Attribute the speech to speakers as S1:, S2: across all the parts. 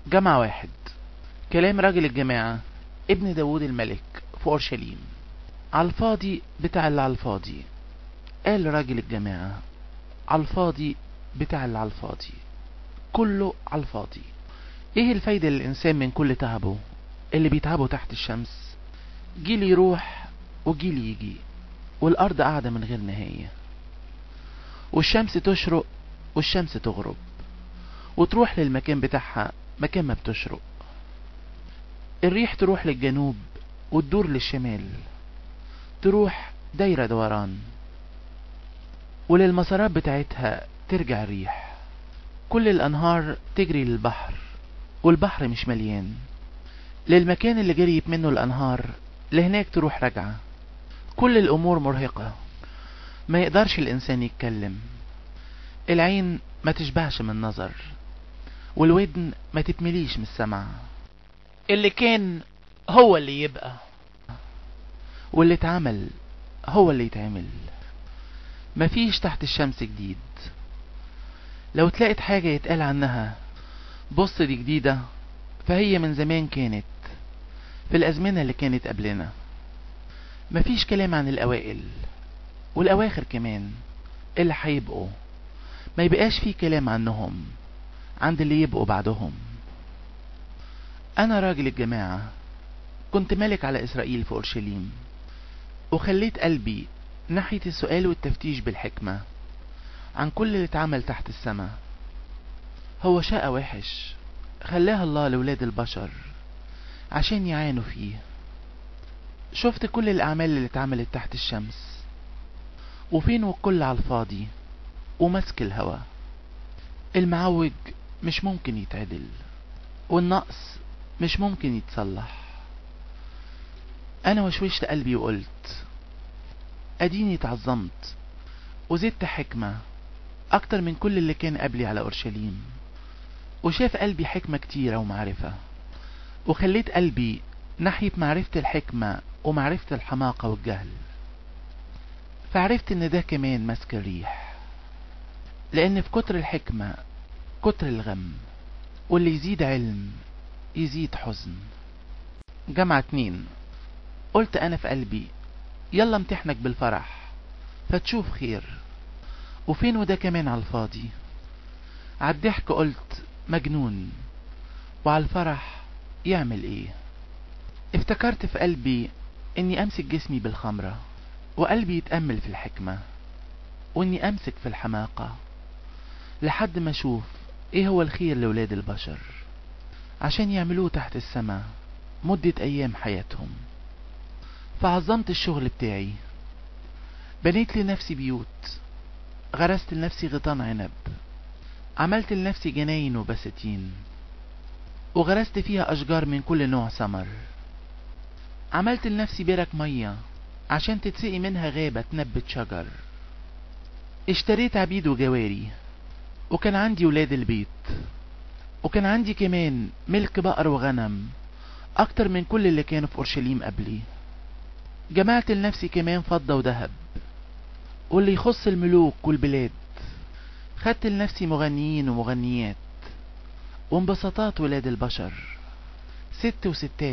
S1: جمع واحد كلام راجل الجماعة ابن داود الملك في أورشليم على الفاضي بتاع اللي على الفاضي قال راجل الجماعة على الفاضي بتاع اللي على الفاضي كله على الفاضي ايه الفايدة للإنسان من كل تعبه اللي بيتعبه تحت الشمس جيل يروح وجيل يجي والأرض قاعدة من غير نهاية والشمس تشرق والشمس تغرب وتروح للمكان بتاعها مكان ما بتشرق الريح تروح للجنوب وتدور للشمال تروح دايرة دوران وللمسارات بتاعتها ترجع الريح كل الأنهار تجري للبحر والبحر مش مليان للمكان اللي جريت منه الأنهار لهناك تروح راجعة كل الأمور مرهقة ما يقدرش الإنسان يتكلم العين ما تشبعش من النظر والودن ما تتمليش من السمع اللي كان هو اللي يبقى واللي اتعمل هو اللي يتعمل مفيش تحت الشمس جديد لو تلاقت حاجة يتقال عنها بص دي جديدة فهي من زمان كانت في الأزمنة اللي كانت قبلنا مفيش كلام عن الأوائل والأواخر كمان اللي هيبقوا ما يبقاش فيه كلام عنهم عند اللي يبقوا بعدهم أنا راجل الجماعة كنت ملك على إسرائيل في أورشليم وخليت قلبي ناحية السؤال والتفتيش بالحكمة عن كل اللي اتعمل تحت السماء هو شقى وحش خلاها الله لولاد البشر عشان يعانوا فيه شفت كل الأعمال اللي اتعملت تحت الشمس وفين والكل على الفاضي ومسك الهوا المعوج مش ممكن يتعدل والنقص مش ممكن يتصلح انا وشوشت قلبي وقلت اديني اتعظمت وزدت حكمة اكتر من كل اللي كان قبلي على اورشليم وشاف قلبي حكمة كتيرة ومعرفة وخليت قلبي ناحية معرفة الحكمة ومعرفة الحماقة والجهل فعرفت ان ده كمان مسك الريح لان في كتر الحكمة كتر الغم واللي يزيد علم يزيد حزن جمع اتنين قلت انا في قلبي يلا امتحنك بالفرح فتشوف خير وفين وده كمان على الفاضي عالضحك قلت مجنون وعلى الفرح يعمل ايه افتكرت في قلبي اني امسك جسمي بالخمرة وقلبي يتأمل في الحكمة واني امسك في الحماقة لحد ما اشوف ايه هو الخير لولاد البشر عشان يعملوه تحت السماء مدة ايام حياتهم فعظمت الشغل بتاعي بنيت لنفسي بيوت غرست لنفسي غيطان عنب عملت لنفسي جناين وبساتين وغرست فيها أشجار من كل نوع ثمر عملت لنفسي برك مية عشان تتسقي منها غابة تنبت شجر اشتريت عبيد وجواري وكان عندي ولاد البيت وكان عندي كمان ملك بقر وغنم أكتر من كل اللي كانوا في أورشليم قبلي جمعت لنفسي كمان فضة وذهب واللي يخص الملوك والبلاد خدت لنفسي مغنيين ومغنيات وانبساطات ولاد البشر ست وستات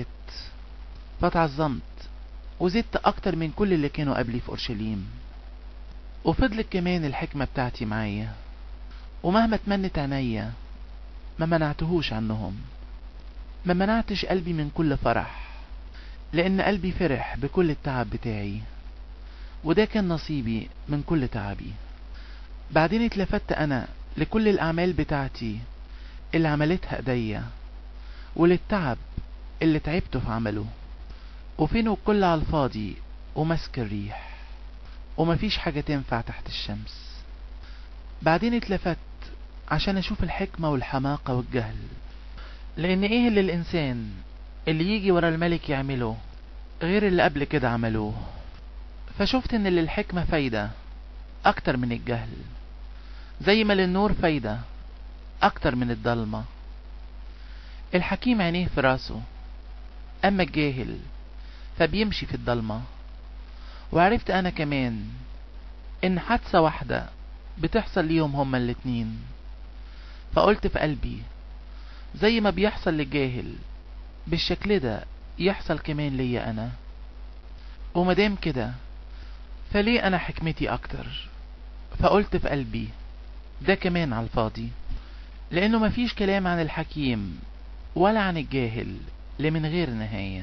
S1: فتعظمت وزدت أكتر من كل اللي كانوا قبلي في أورشليم وفضلت كمان الحكمة بتاعتي معايا ومهما تمنت عينيا ما منعتهوش عنهم ما منعتش قلبي من كل فرح لأن قلبي فرح بكل التعب بتاعي وده كان نصيبي من كل تعبي بعدين اتلفت أنا لكل الأعمال بتاعتي اللي عملتها ايديا وللتعب اللي تعبته في عمله وفينه الكل على الفاضي ومسك الريح ومفيش حاجة تنفع تحت الشمس بعدين اتلفت عشان اشوف الحكمة والحماقة والجهل لان ايه اللي الانسان اللي يجي ورا الملك يعمله غير اللي قبل كده عملوه فشفت ان للحكمة فايدة اكتر من الجهل زي ما للنور فايدة اكتر من الضلمة الحكيم عينيه في راسه اما الجاهل فبيمشي في الضلمة وعرفت انا كمان ان حادثة واحدة بتحصل ليهم هما الاتنين فقلت في قلبي زي ما بيحصل للجاهل بالشكل ده يحصل كمان ليا انا ومدام كده فليه انا حكمتي اكتر فقلت في قلبي ده كمان على الفاضي لانه مفيش كلام عن الحكيم ولا عن الجاهل لمن غير نهاية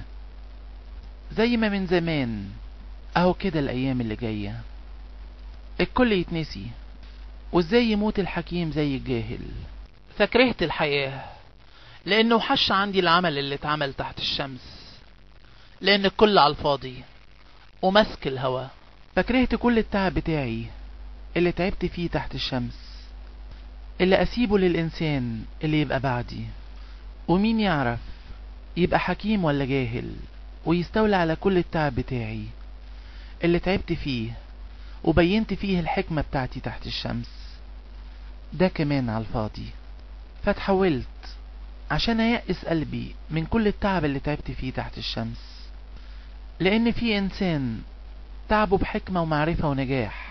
S1: زي ما من زمان اهو كده الايام اللي جاية الكل يتنسي وازاي يموت الحكيم زي الجاهل فكرهت الحياة لانه وحش عندي العمل اللي اتعمل تحت الشمس لان الكل على الفاضي ومسك الهوا فكرهت كل التعب بتاعي اللي تعبت فيه تحت الشمس اللي اسيبه للانسان اللي يبقى بعدي ومين يعرف يبقى حكيم ولا جاهل ويستولى على كل التعب بتاعي اللي تعبت فيه وبينت فيه الحكمة بتاعتي تحت الشمس ده كمان على الفاضي فتحولت عشان أيأس قلبي من كل التعب اللي تعبت فيه تحت الشمس لأن في إنسان تعبه بحكمة ومعرفة ونجاح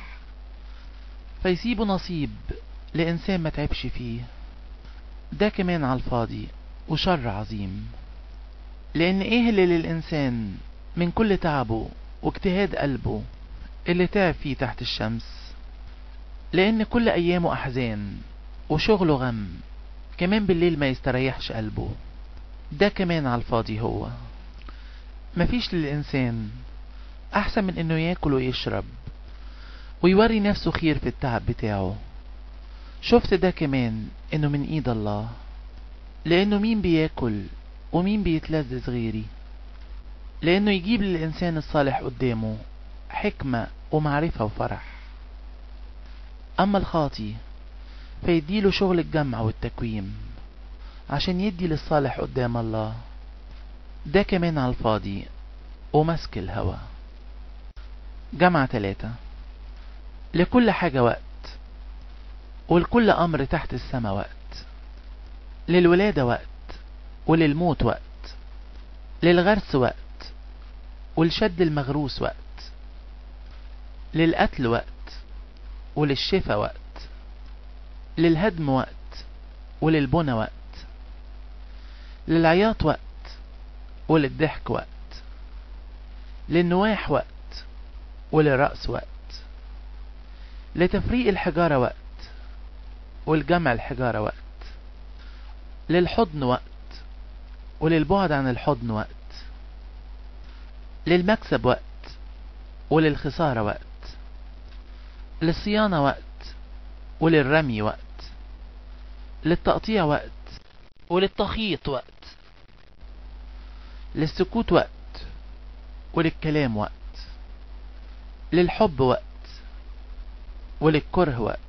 S1: فيسيبه نصيب لإنسان ما تعبش فيه ده كمان على الفاضي وشر عظيم لأن إيه اللي للإنسان من كل تعبه واجتهاد قلبه اللي تعب فيه تحت الشمس لأن كل أيامه أحزان وشغله غم كمان بالليل ما يستريحش قلبه ده كمان على الفاضي هو مفيش للإنسان أحسن من إنه ياكل ويشرب ويوري نفسه خير في التعب بتاعه شفت ده كمان إنه من إيد الله لأنه مين بياكل ومين بيتلذذ غيري لأنه يجيب للإنسان الصالح قدامه حكمة ومعرفة وفرح أما الخاطي فيديله شغل الجمع والتكويم عشان يدي للصالح قدام الله ده كمان على الفاضي ومسك الهوى جمع تلاتة لكل حاجة وقت ولكل أمر تحت السما وقت للولادة وقت وللموت وقت للغرس وقت ولشد المغروس وقت للقتل وقت وللشفا وقت للهدم وقت وللبنى وقت للعياط وقت وللضحك وقت للنواح وقت وللرأس وقت لتفريق الحجارة وقت والجمع الحجارة وقت للحضن وقت وللبعد عن الحضن وقت للمكسب وقت وللخسارة وقت للصيانة وقت وللرمي وقت للتقطيع وقت وللتخيط وقت للسكوت وقت وللكلام وقت للحب وقت وللكره وقت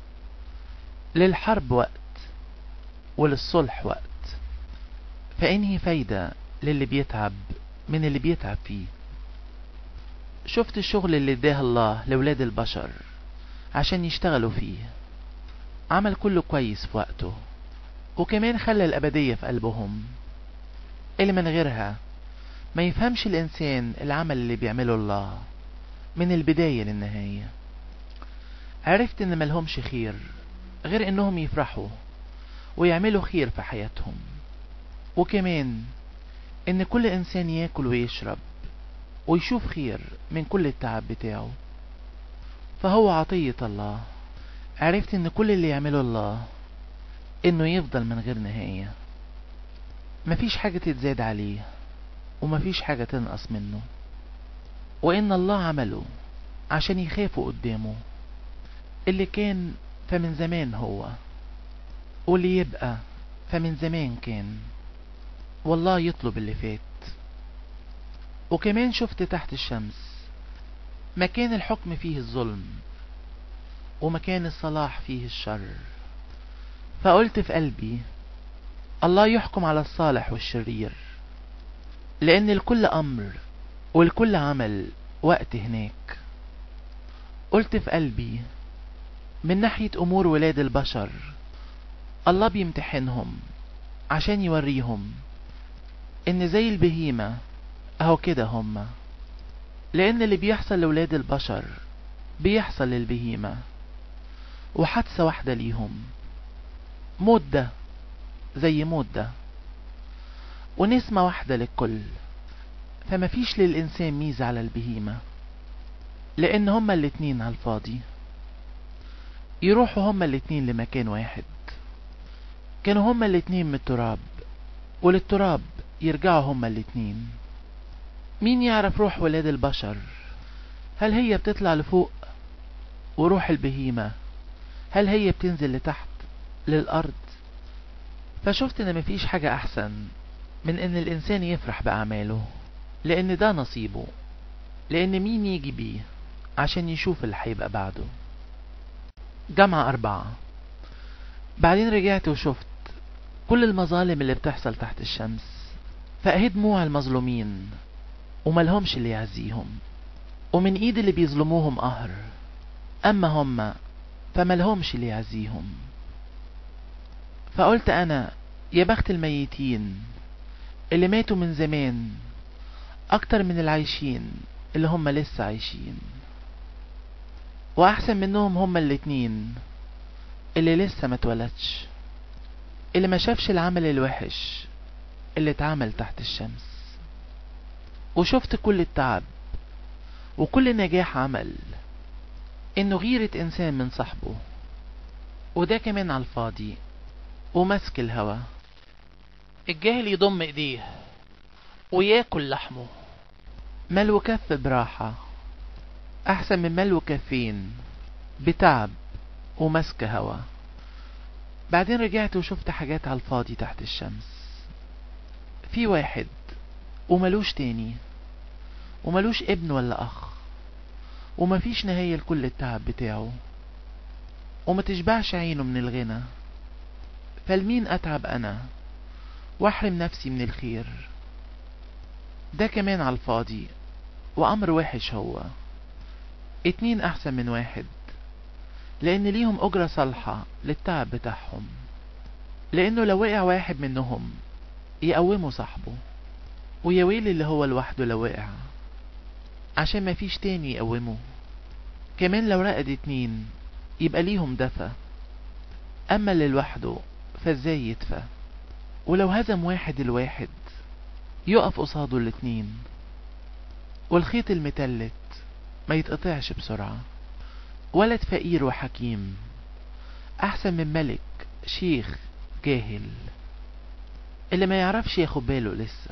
S1: للحرب وقت وللصلح وقت فإنهي فايدة للي بيتعب من اللي بيتعب فيه شفت الشغل اللي اداه الله لولاد البشر عشان يشتغلوا فيه عمل كله كويس في وقته وكمان خلى الأبدية في قلبهم اللي من غيرها ما يفهمش الإنسان العمل اللي بيعمله الله من البداية للنهاية عرفت إن ملهمش خير غير إنهم يفرحوا ويعملوا خير في حياتهم وكمان إن كل إنسان ياكل ويشرب ويشوف خير من كل التعب بتاعه فهو عطية الله عرفت إن كل اللي يعمله الله إنه يفضل من غير نهاية مفيش حاجة تتزاد عليه ومفيش حاجة تنقص منه وإن الله عمله عشان يخافوا قدامه اللي كان فمن زمان هو واللي يبقى فمن زمان كان والله يطلب اللي فات وكمان شفت تحت الشمس مكان الحكم فيه الظلم ومكان الصلاح فيه الشر فقلت في قلبي الله يحكم على الصالح والشرير لأن لكل أمر ولكل عمل وقت هناك قلت في قلبي من ناحية أمور ولاد البشر الله بيمتحنهم عشان يوريهم إن زي البهيمة أهو كده هما لأن اللي بيحصل لولاد البشر بيحصل للبهيمة وحادثة واحدة ليهم موت ده زي موت ده ونسمة واحدة للكل فما فيش للإنسان ميزة على البهيمة لأن هما الاتنين على الفاضي يروحوا هما الاتنين لمكان واحد كانوا هما الاتنين من التراب وللتراب يرجعوا هما الاتنين مين يعرف روح ولاد البشر هل هي بتطلع لفوق وروح البهيمة هل هي بتنزل لتحت للأرض فشفت ان مفيش حاجة احسن من ان الانسان يفرح باعماله لان ده نصيبه لان مين يجي بيه عشان يشوف اللي هيبقى بعده جامعة أربعة بعدين رجعت وشفت كل المظالم اللي بتحصل تحت الشمس فأهي دموع المظلومين وملهمش اللي يعزيهم ومن ايد اللي بيظلموهم قهر اما هم فملهمش اللي يعزيهم فقلت انا يا بخت الميتين اللي ماتوا من زمان اكتر من العايشين اللي هم لسه عايشين واحسن منهم هم الاتنين اللي لسه ما اتولدش اللي ما شافش العمل الوحش اللي اتعمل تحت الشمس وشفت كل التعب وكل نجاح عمل انه غيرة انسان من صاحبه وده كمان على الفاضي ومسك الهوا الجاهل يضم ايديه وياكل لحمه ملو كف براحة احسن من ملو كفين بتعب ومسك هوا بعدين رجعت وشفت حاجات على الفاضي تحت الشمس في واحد وملوش تاني وملوش ابن ولا اخ ومفيش نهاية لكل التعب بتاعه وما تشبعش عينه من الغنى فالمين اتعب انا واحرم نفسي من الخير ده كمان على الفاضي وامر وحش هو اتنين احسن من واحد لان ليهم اجرة صالحة للتعب بتاعهم لانه لو وقع واحد منهم يقومه صاحبه ويا ويل اللي هو لوحده لو وقع عشان ما فيش تاني يقومه كمان لو رقد اتنين يبقى ليهم دفى اما اللي لوحده فازاي يدفى ولو هزم واحد الواحد يقف قصاده الاتنين والخيط المتلت ما يتقطعش بسرعة ولد فقير وحكيم احسن من ملك شيخ جاهل اللي ما يعرفش ياخد باله لسه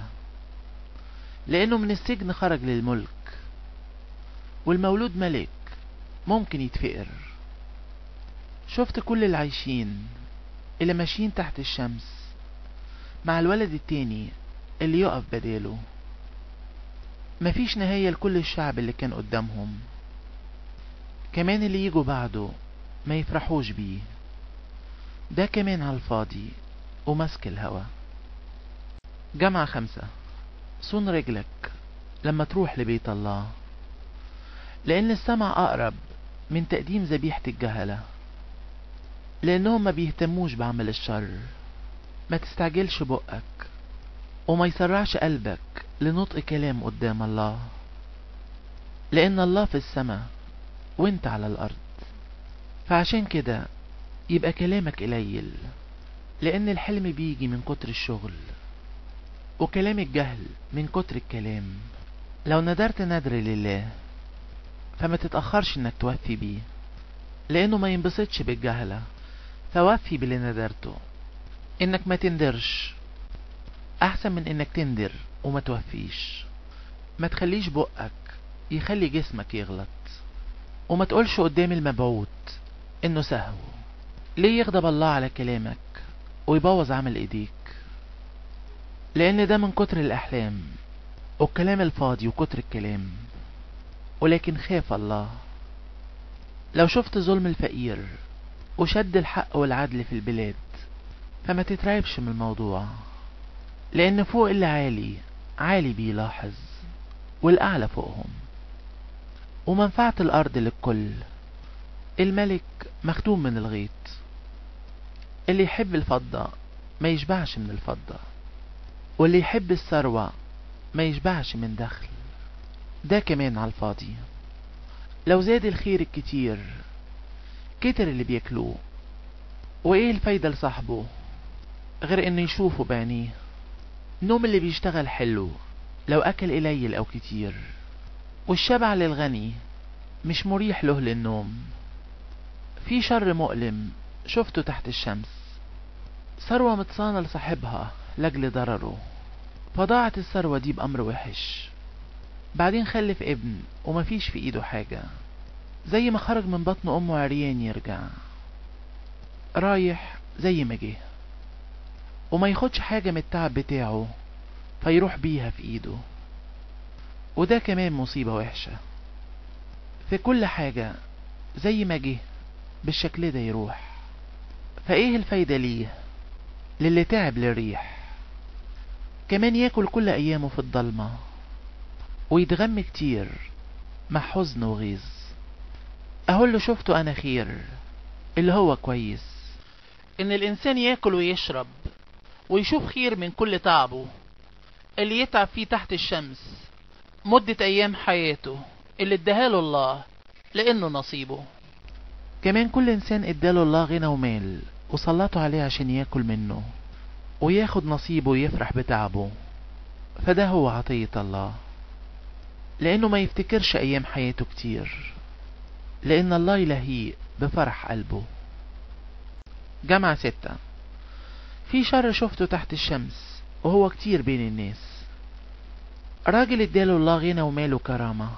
S1: لانه من السجن خرج للملك والمولود ملك ممكن يتفقر شفت كل العايشين اللي ماشيين تحت الشمس مع الولد التاني اللي يقف بداله مفيش نهاية لكل الشعب اللي كان قدامهم كمان اللي يجوا بعده ما يفرحوش بيه ده كمان على الفاضي ومسك الهوا جامعة خمسة صون رجلك لما تروح لبيت الله لأن السمع أقرب من تقديم ذبيحة الجهلة لأنهم ما بيهتموش بعمل الشر ما تستعجلش بقك وما يسرعش قلبك لنطق كلام قدام الله لأن الله في السماء وانت على الأرض فعشان كده يبقى كلامك قليل لأن الحلم بيجي من كتر الشغل وكلام الجهل من كتر الكلام لو ندرت ندر لله فما تتأخرش انك توفي بيه لانه ما ينبسطش بالجهلة فوفي باللي ندرته انك ما تندرش احسن من انك تندر وما توفيش ما تخليش بقك يخلي جسمك يغلط وما تقولش قدام المبعوث انه سهو ليه يغضب الله على كلامك ويبوظ عمل ايديك لان ده من كتر الاحلام والكلام الفاضي وكتر الكلام ولكن خاف الله لو شفت ظلم الفقير وشد الحق والعدل في البلاد فما تترعبش من الموضوع لان فوق اللي عالي عالي بيلاحظ والاعلى فوقهم ومنفعة الارض للكل الملك مختوم من الغيط اللي يحب الفضة ما يشبعش من الفضة واللي يحب الثروة ما يشبعش من دخل ده كمان على الفاضي لو زاد الخير الكتير كتر اللي بياكلوه وايه الفايدة لصاحبه غير انه يشوفه بعينيه النوم اللي بيشتغل حلو لو اكل قليل او كتير والشبع للغني مش مريح له للنوم في شر مؤلم شفته تحت الشمس ثروة متصانة لصاحبها لأجل ضرره فضاعت الثروة دي بأمر وحش بعدين خلف ابن ومفيش في ايده حاجة زي ما خرج من بطن امه عريان يرجع رايح زي ما جه وما ياخدش حاجة من التعب بتاعه فيروح بيها في ايده وده كمان مصيبة وحشة في كل حاجة زي ما جه بالشكل ده يروح فايه الفايدة ليه للي تعب للريح كمان ياكل كل ايامه في الضلمة ويتغم كتير مع حزن وغيظ اقول له شفته انا خير اللي هو كويس
S2: ان الانسان ياكل ويشرب ويشوف خير من كل تعبه اللي يتعب فيه تحت الشمس مدة ايام حياته اللي اداهاله الله لانه نصيبه
S1: كمان كل انسان اداله الله غنى ومال وسلطه عليه عشان ياكل منه وياخد نصيبه ويفرح بتعبه فده هو عطية الله لانه ما يفتكرش ايام حياته كتير لان الله يلهيه بفرح قلبه جمعة ستة في شر شفته تحت الشمس وهو كتير بين الناس راجل اداله الله غنى ومال وكرامة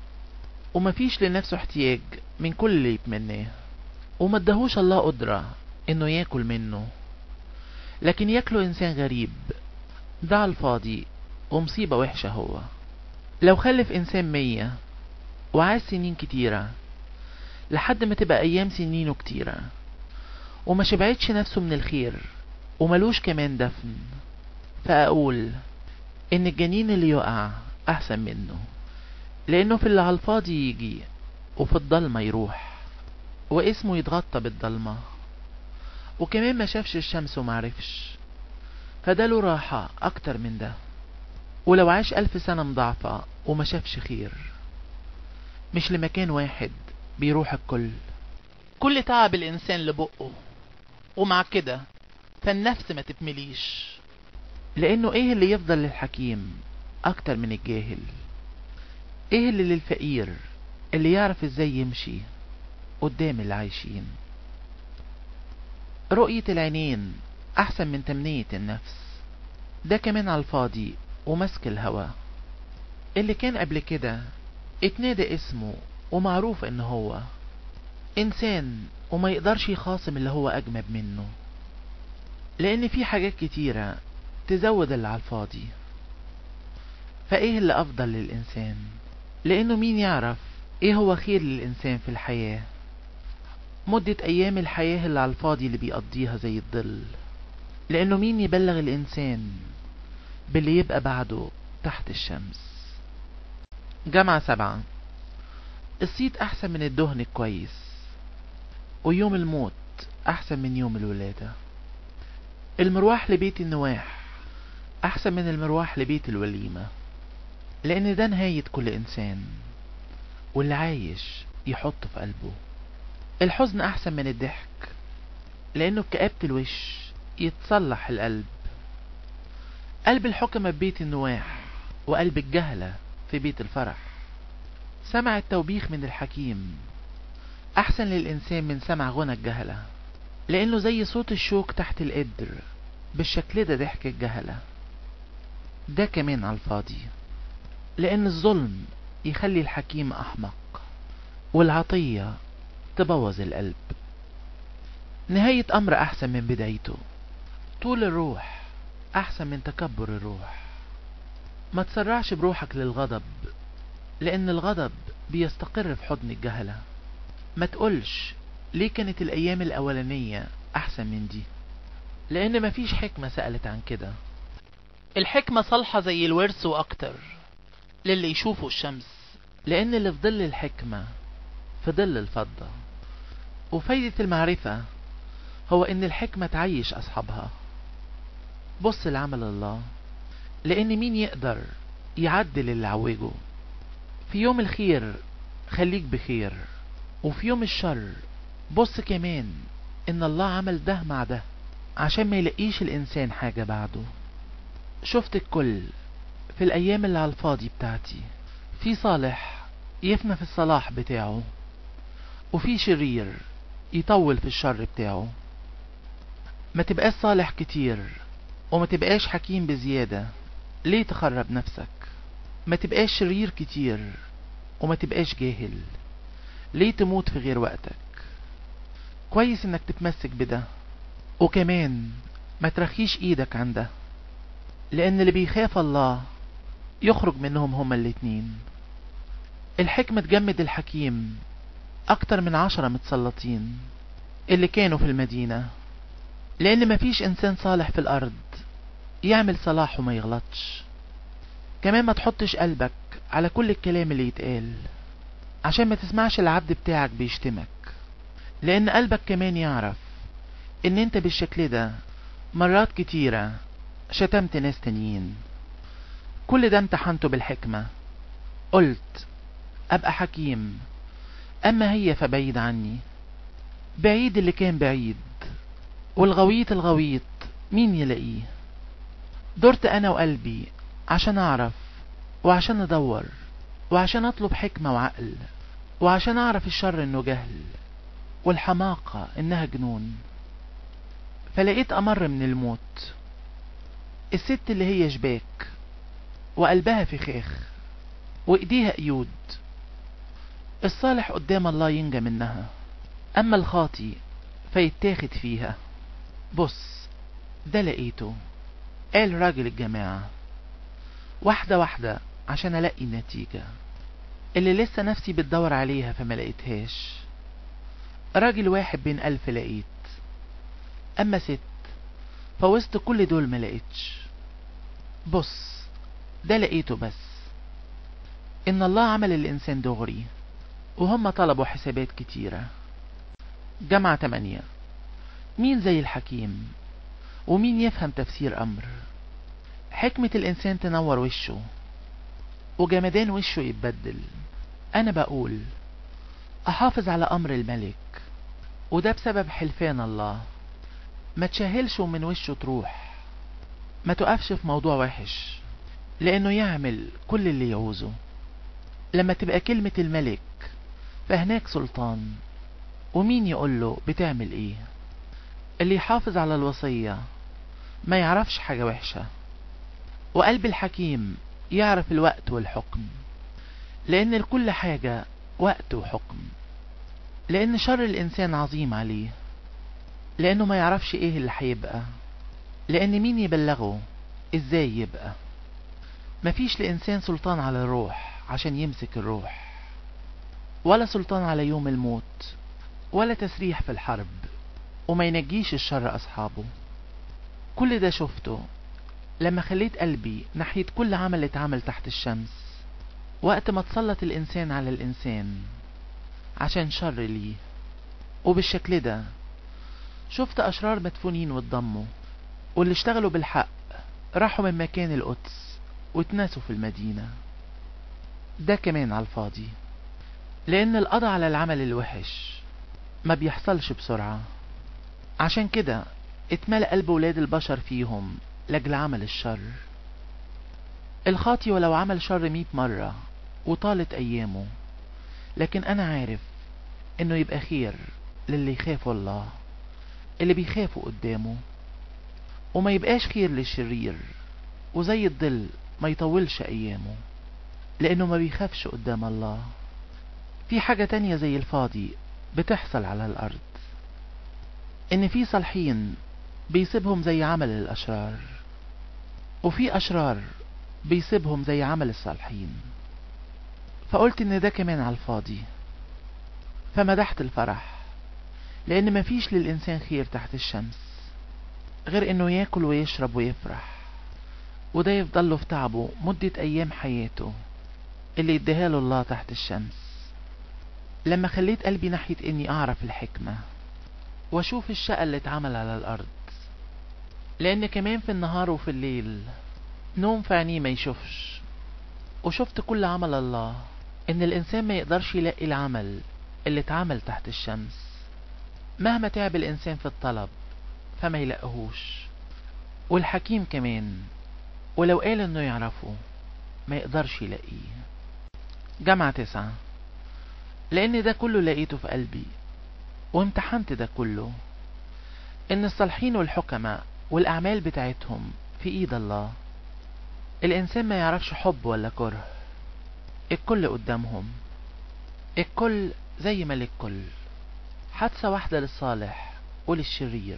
S1: ومفيش لنفسه احتياج من كل اللي يتمناه وما ادهوش الله قدرة انه ياكل منه لكن ياكله انسان غريب ده على الفاضي ومصيبة وحشة هو لو خلف انسان مية وعاش سنين كتيرة لحد ما تبقى ايام سنينه كتيرة وما شبعتش نفسه من الخير وملوش كمان دفن فاقول ان الجنين اللي يقع احسن منه لانه في اللي على الفاضي يجي وفي الضلمة يروح واسمه يتغطى بالضلمة وكمان ما شافش الشمس ومعرفش فده له راحة اكتر من ده ولو عاش الف سنة مضاعفة وما شافش خير مش لمكان واحد بيروح الكل
S2: كل تعب الانسان لبقه ومع كده فالنفس ما تتمليش
S1: لانه ايه اللي يفضل للحكيم اكتر من الجاهل ايه اللي للفقير اللي يعرف ازاي يمشي قدام اللي عايشين رؤية العينين احسن من تمنية النفس ده كمان على الفاضي ومسك الهوى اللي كان قبل كده اتنادى اسمه ومعروف ان هو انسان وما يقدرش يخاصم اللي هو اجمد منه لان في حاجات كتيرة تزود اللي على الفاضي فايه اللي افضل للانسان لانه مين يعرف ايه هو خير للانسان في الحياة مدة ايام الحياة اللي على الفاضي اللي بيقضيها زي الظل لانه مين يبلغ الانسان باللي يبقى بعده تحت الشمس جامعة سبعة الصيت احسن من الدهن الكويس ويوم الموت احسن من يوم الولادة المروح لبيت النواح احسن من المروح لبيت الوليمة لان ده نهاية كل انسان واللي عايش يحطه في قلبه الحزن احسن من الضحك لانه بكآبة الوش يتصلح القلب قلب الحكمة ببيت النواح وقلب الجهلة في بيت الفرح سمع التوبيخ من الحكيم احسن للانسان من سمع غنى الجهلة لانه زي صوت الشوك تحت القدر بالشكل ده ضحك الجهلة ده كمان على الفاضي لان الظلم يخلي الحكيم احمق والعطية تبوظ القلب نهاية امر احسن من بدايته طول الروح احسن من تكبر الروح ما تسرعش بروحك للغضب لان الغضب بيستقر في حضن الجهلة ما تقولش ليه كانت الايام الاولانية احسن من دي لان مفيش حكمة سألت عن كده
S2: الحكمة صالحة زي الورث واكتر للي يشوفوا الشمس
S1: لان اللي في ظل الحكمة في ظل الفضة وفايدة المعرفة هو ان الحكمة تعيش اصحابها بص لعمل الله لان مين يقدر يعدل اللي عوجه في يوم الخير خليك بخير وفي يوم الشر بص كمان ان الله عمل ده مع ده عشان ما يلاقيش الإنسان حاجة بعده شفت الكل في الأيام اللي على الفاضي بتاعتي في صالح يفنى في الصلاح بتاعه وفي شرير يطول في الشر بتاعه ما تبقاش صالح كتير وما تبقاش حكيم بزيادة ليه تخرب نفسك ما تبقاش شرير كتير وما تبقاش جاهل ليه تموت في غير وقتك كويس انك تتمسك بده وكمان ما ترخيش ايدك عن ده لان اللي بيخاف الله يخرج منهم هما الاتنين الحكمة تجمد الحكيم اكتر من عشرة متسلطين اللي كانوا في المدينة لان مفيش انسان صالح في الارض يعمل صلاح وما يغلطش كمان ما تحطش قلبك على كل الكلام اللي يتقال عشان ما تسمعش العبد بتاعك بيشتمك لان قلبك كمان يعرف ان انت بالشكل ده مرات كتيرة شتمت ناس تانيين كل ده امتحنته بالحكمة قلت ابقى حكيم اما هي فبعيد عني بعيد اللي كان بعيد والغويط الغويط مين يلاقيه دورت انا وقلبي عشان اعرف وعشان ادور وعشان اطلب حكمة وعقل وعشان اعرف الشر انه جهل والحماقة انها جنون فلقيت امر من الموت الست اللي هي شباك وقلبها فخاخ وايديها قيود الصالح قدام الله ينجى منها اما الخاطي فيتاخد فيها بص ده لقيته قال راجل الجماعة واحدة واحدة عشان الاقي النتيجة اللي لسه نفسي بتدور عليها فما لقيتهاش راجل واحد بين ألف لقيت أما ست فوسط كل دول ما لقيتش بص ده لقيته بس إن الله عمل الإنسان دغري وهم طلبوا حسابات كتيرة جمعة تمانية مين زي الحكيم ومين يفهم تفسير أمر حكمة الإنسان تنور وشه وجمدان وشه يتبدل أنا بقول أحافظ على أمر الملك وده بسبب حلفان الله ما تشهلش ومن وشه تروح ما تقفش في موضوع وحش لأنه يعمل كل اللي يعوزه لما تبقى كلمة الملك فهناك سلطان ومين يقوله بتعمل ايه اللي يحافظ على الوصية ما يعرفش حاجة وحشة وقلب الحكيم يعرف الوقت والحكم لأن لكل حاجة وقت وحكم لأن شر الإنسان عظيم عليه لأنه ما يعرفش إيه اللي هيبقى لأن مين يبلغه إزاي يبقى مفيش لإنسان سلطان على الروح عشان يمسك الروح ولا سلطان على يوم الموت ولا تسريح في الحرب وما ينجيش الشر أصحابه كل ده شفته لما خليت قلبي ناحية كل عمل اتعمل تحت الشمس وقت ما تسلط الإنسان على الإنسان عشان شر ليه وبالشكل ده شفت أشرار مدفونين واتضموا واللي اشتغلوا بالحق راحوا من مكان القدس واتناسوا في المدينة ده كمان على الفاضي لأن القضاء على العمل الوحش ما بيحصلش بسرعة عشان كده اتملأ قلب ولاد البشر فيهم لأجل عمل الشر الخاطي ولو عمل شر مئة مرة وطالت أيامه لكن أنا عارف إنه يبقى خير للي يخافوا الله اللي بيخافوا قدامه وما يبقاش خير للشرير وزي الظل ما يطولش أيامه لأنه ما بيخافش قدام الله في حاجة تانية زي الفاضي بتحصل على الأرض إن في صالحين بيسيبهم زي عمل الأشرار وفي أشرار بيسيبهم زي عمل الصالحين فقلت إن ده كمان على الفاضي فمدحت الفرح لأن مفيش للإنسان خير تحت الشمس غير إنه ياكل ويشرب ويفرح وده يفضل له في تعبه مدة أيام حياته اللي يديها له الله تحت الشمس لما خليت قلبي ناحية إني أعرف الحكمة وأشوف الشقة اللي اتعمل على الأرض لأن كمان في النهار وفي الليل نوم في عينيه ما يشوفش وشفت كل عمل الله إن الإنسان ما يقدرش يلاقي العمل اللي اتعمل تحت الشمس مهما تعب الإنسان في الطلب فما يلاقيهوش والحكيم كمان ولو قال انه يعرفه ما يقدرش يلاقيه جامعة تسعة لان ده كله لقيته في قلبي وامتحنت ده كله ان الصالحين والحكماء والاعمال بتاعتهم في ايد الله الانسان ما يعرفش حب ولا كره الكل قدامهم الكل زي ما للكل حادثة واحدة للصالح وللشرير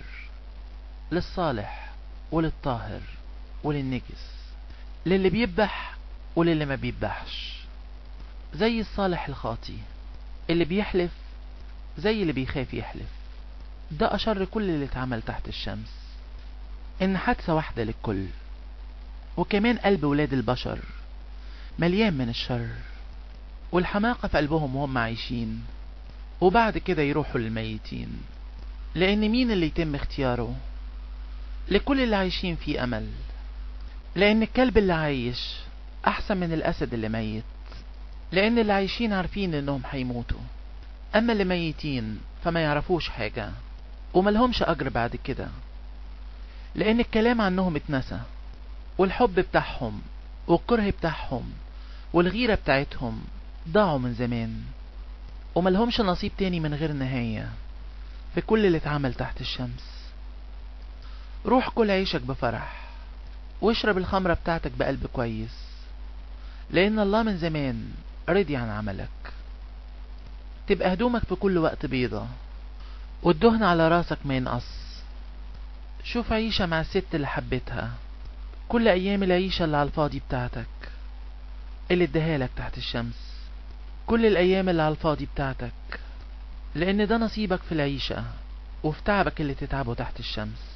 S1: للصالح وللطاهر وللنجس للي بيذبح وللي ما بيذبحش زي الصالح الخاطي اللي بيحلف زي اللي بيخاف يحلف ده أشر كل اللي اتعمل تحت الشمس إن حادثة واحدة للكل وكمان قلب ولاد البشر مليان من الشر والحماقة في قلبهم وهم عايشين وبعد كده يروحوا للميتين لأن مين اللي يتم اختياره لكل اللي عايشين في أمل لأن الكلب اللي عايش أحسن من الأسد اللي ميت لأن اللي عايشين عارفين إنهم هيموتوا أما اللي ميتين فما يعرفوش حاجة وملهمش أجر بعد كده لأن الكلام عنهم اتنسى والحب بتاعهم والكره بتاعهم والغيرة بتاعتهم ضاعوا من زمان وملهمش نصيب تاني من غير نهاية في كل اللي اتعمل تحت الشمس روح كل عيشك بفرح واشرب الخمرة بتاعتك بقلب كويس لأن الله من زمان رضي عن عملك تبقى هدومك في كل وقت بيضة والدهن على راسك ما ينقص شوف عيشة مع الست اللي حبيتها كل أيام العيشة اللي على الفاضي بتاعتك اللي اديها لك تحت الشمس كل الأيام اللي على الفاضي بتاعتك لأن ده نصيبك في العيشة وفي تعبك اللي تتعبه تحت الشمس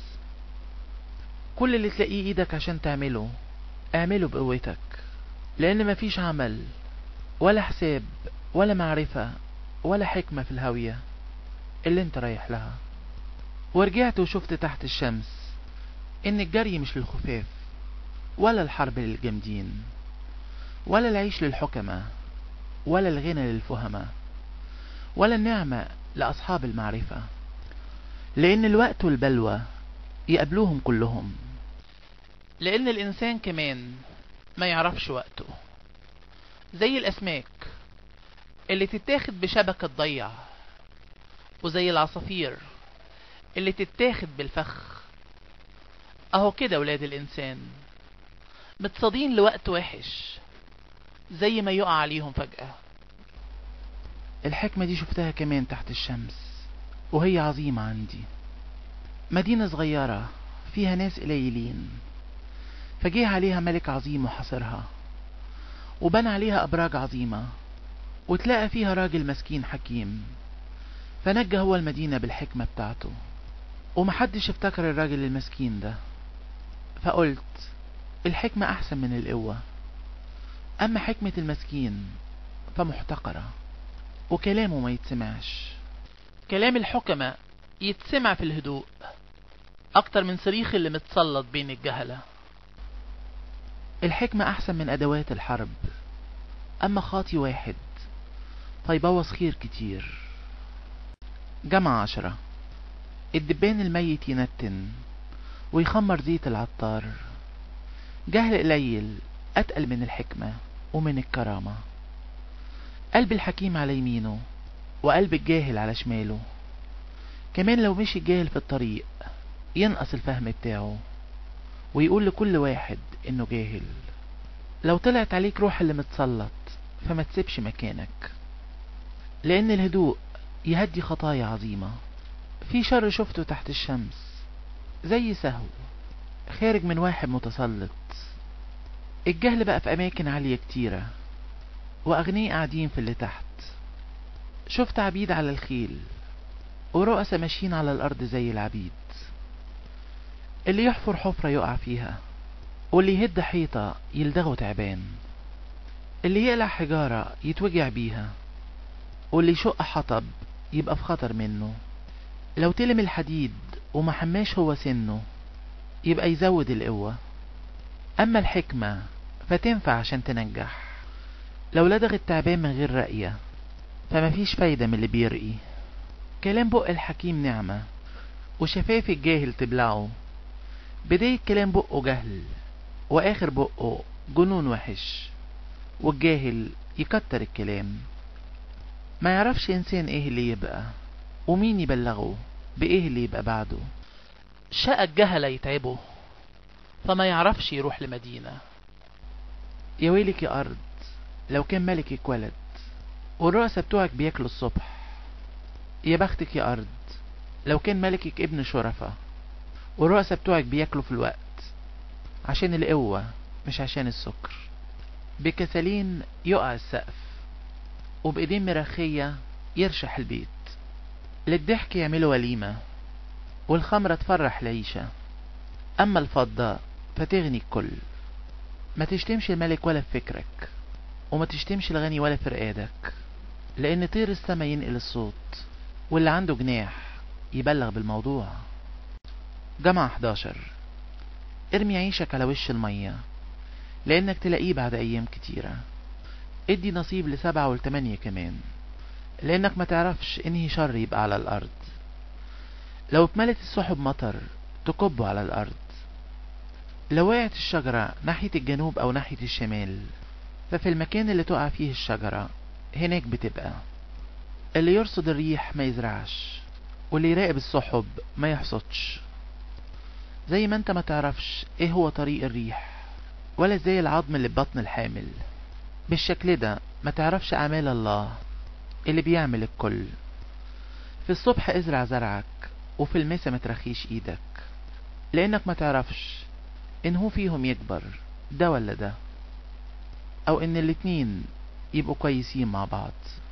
S1: كل اللي تلاقيه ايدك عشان تعمله اعمله بقوتك لأن مفيش عمل ولا حساب ولا معرفة ولا حكمة في الهاوية اللي انت رايح لها ورجعت وشفت تحت الشمس ان الجري مش للخفاف ولا الحرب للجامدين ولا العيش للحكمة ولا الغنى للفهمة ولا النعمة لأصحاب المعرفة لأن الوقت والبلوى يقابلوهم كلهم
S2: لأن الإنسان كمان ما يعرفش وقته زي الأسماك اللي تتاخد بشبكة تضيع وزي العصافير اللي تتاخد بالفخ أهو كده ولاد الإنسان متصادين لوقت وحش زي ما يقع عليهم فجأة
S1: الحكمة دي شفتها كمان تحت الشمس وهي عظيمة عندي مدينة صغيرة فيها ناس قليلين فجه عليها ملك عظيم وحاصرها وبنى عليها أبراج عظيمة وتلاقى فيها راجل مسكين حكيم فنجى هو المدينة بالحكمة بتاعته ومحدش افتكر الراجل المسكين ده فقلت الحكمة أحسن من القوة أما حكمة المسكين فمحتقرة وكلامه ما يتسمعش
S2: كلام الحكماء يتسمع في الهدوء أكتر من صريخ اللي متسلط بين الجهلة
S1: الحكمة أحسن من أدوات الحرب أما خاطي واحد فيبوظ خير كتير جمع عشرة الدبان الميت ينتن ويخمر زيت العطار جهل قليل أتقل من الحكمة ومن الكرامة قلب الحكيم على يمينه وقلب الجاهل على شماله كمان لو مشي الجاهل في الطريق ينقص الفهم بتاعه ويقول لكل واحد انه جاهل لو طلعت عليك روح اللي متسلط فما تسيبش مكانك لان الهدوء يهدي خطايا عظيمة في شر شفته تحت الشمس زي سهو خارج من واحد متسلط الجهل بقى في أماكن عالية كتيرة وأغنياء قاعدين في اللي تحت شفت عبيد على الخيل ورؤساء ماشيين على الأرض زي العبيد اللي يحفر حفرة يقع فيها واللي يهد حيطة يلدغه تعبان اللي يقلع حجارة يتوجع بيها واللي يشق حطب يبقى في خطر منه لو تلم الحديد وما حماش هو سنه يبقى يزود القوة أما الحكمة فتنفع عشان تنجح لو لدغ التعبان من غير رأية فما فيش فايدة من اللي بيرقي كلام بق الحكيم نعمة وشفايف الجاهل تبلعه بداية كلام بقه جهل وآخر بقه جنون وحش والجاهل يكتر الكلام ما يعرفش إنسان إيه اللي يبقى ومين يبلغه بإيه اللي يبقى بعده
S2: شقى الجهلة يتعبه فما يعرفش يروح لمدينة
S1: يا ويلك يا أرض لو كان ملكك ولد والرؤساء بتوعك بياكلوا الصبح يا بختك يا أرض لو كان ملكك ابن شرفة والرؤساء بتوعك بياكلوا في الوقت عشان القوة مش عشان السكر بكسلين يقع السقف وبإيدين مرخية يرشح البيت للضحك يعملوا وليمة والخمرة تفرح العيشة أما الفضة فتغني الكل ما تشتمش الملك ولا في فكرك وما تشتمش الغني ولا في رقادك لأن طير السما ينقل الصوت واللي عنده جناح يبلغ بالموضوع جمعة 11 ارمي عيشك على وش المية لأنك تلاقيه بعد أيام كتيرة ادي نصيب لسبعة والتمانية كمان لأنك ما تعرفش انهي شر يبقى على الأرض لو اتملت السحب مطر تكبه على الأرض لو وقعت الشجرة ناحية الجنوب أو ناحية الشمال ففي المكان اللي تقع فيه الشجرة هناك بتبقى اللي يرصد الريح ما يزرعش واللي يراقب السحب ما يحصدش زي ما انت ما تعرفش ايه هو طريق الريح ولا زي العظم اللي ببطن الحامل بالشكل ده ما تعرفش اعمال الله اللي بيعمل الكل في الصبح ازرع زرعك وفي المسا ما ترخيش ايدك لانك ما تعرفش ان هو فيهم يكبر ده ولا ده او ان الاتنين يبقوا كويسين مع بعض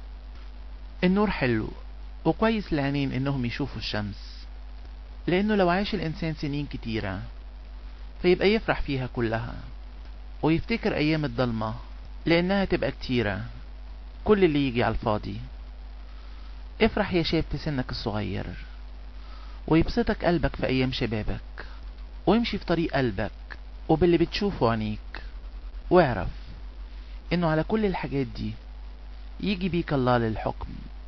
S1: النور حلو وكويس للعينين انهم يشوفوا الشمس لانه لو عاش الانسان سنين كتيرة فيبقى يفرح فيها كلها ويفتكر ايام الضلمة لانها تبقى كتيرة كل اللي يجي على الفاضي افرح يا شاب في سنك الصغير ويبسطك قلبك في ايام شبابك وامشي في طريق قلبك وباللي بتشوفه عينيك واعرف انه على كل الحاجات دي يجي بيك الله للحكم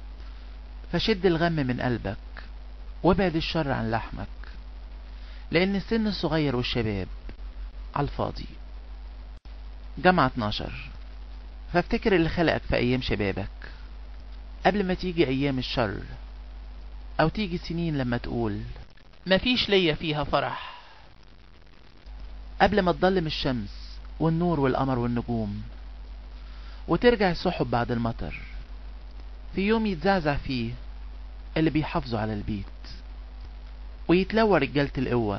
S1: فشد الغم من قلبك وابعد الشر عن لحمك لان السن الصغير والشباب على الفاضي جامعة 12 فافتكر اللي خلقك في ايام شبابك قبل ما تيجي ايام الشر او تيجي سنين لما تقول
S2: مفيش ليا فيها فرح
S1: قبل ما تضلم الشمس والنور والقمر والنجوم وترجع السحب بعد المطر في يوم يتزعزع فيه اللي بيحافظوا على البيت ويتلوى رجالة القوة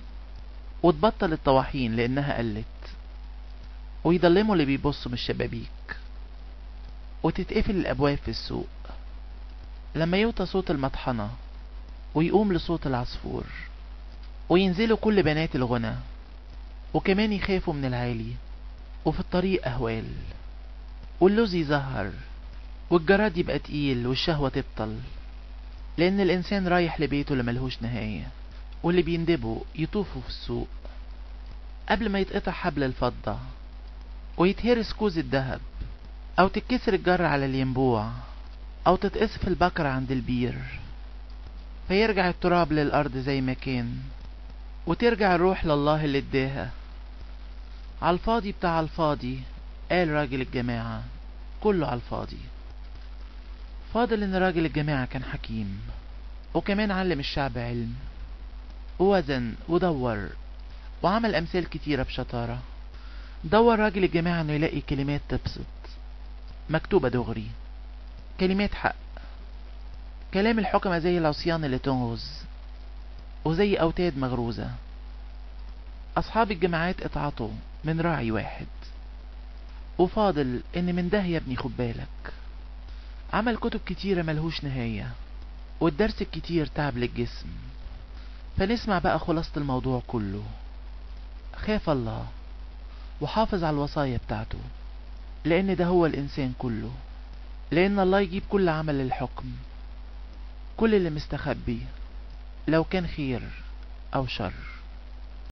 S1: وتبطل الطواحين لأنها قلت ويضلموا اللي بيبصوا من الشبابيك وتتقفل الأبواب في السوق لما يوطى صوت المطحنة ويقوم لصوت العصفور وينزلوا كل بنات الغنى وكمان يخافوا من العالي وفي الطريق أهوال واللوز يزهر والجراد يبقى تقيل والشهوة تبطل لأن الإنسان رايح لبيته اللي ملهوش نهاية واللي بيندبوا يطوفوا في السوق قبل ما يتقطع حبل الفضة ويتهرس كوز الذهب أو تتكسر الجرة على الينبوع أو تتقصف البكرة عند البير فيرجع التراب للأرض زي ما كان وترجع الروح لله اللي اداها على الفاضي بتاع الفاضي قال راجل الجماعة كله على الفاضي فاضل ان راجل الجماعة كان حكيم وكمان علم الشعب علم ووزن ودور وعمل امثال كتيرة بشطارة دور راجل الجماعة انه يلاقي كلمات تبسط مكتوبة دغري كلمات حق كلام الحكمة زي العصيان اللي تنغز وزي أوتاد مغروزة أصحاب الجماعات اتعطوا من راعي واحد وفاضل إن من ده يا ابني خد بالك عمل كتب كتيرة ملهوش نهاية والدرس الكتير تعب للجسم فنسمع بقى خلاصة الموضوع كله خاف الله وحافظ على الوصايا بتاعته لأن ده هو الإنسان كله لأن الله يجيب كل عمل للحكم كل اللي مستخبي لو كان خير أو شر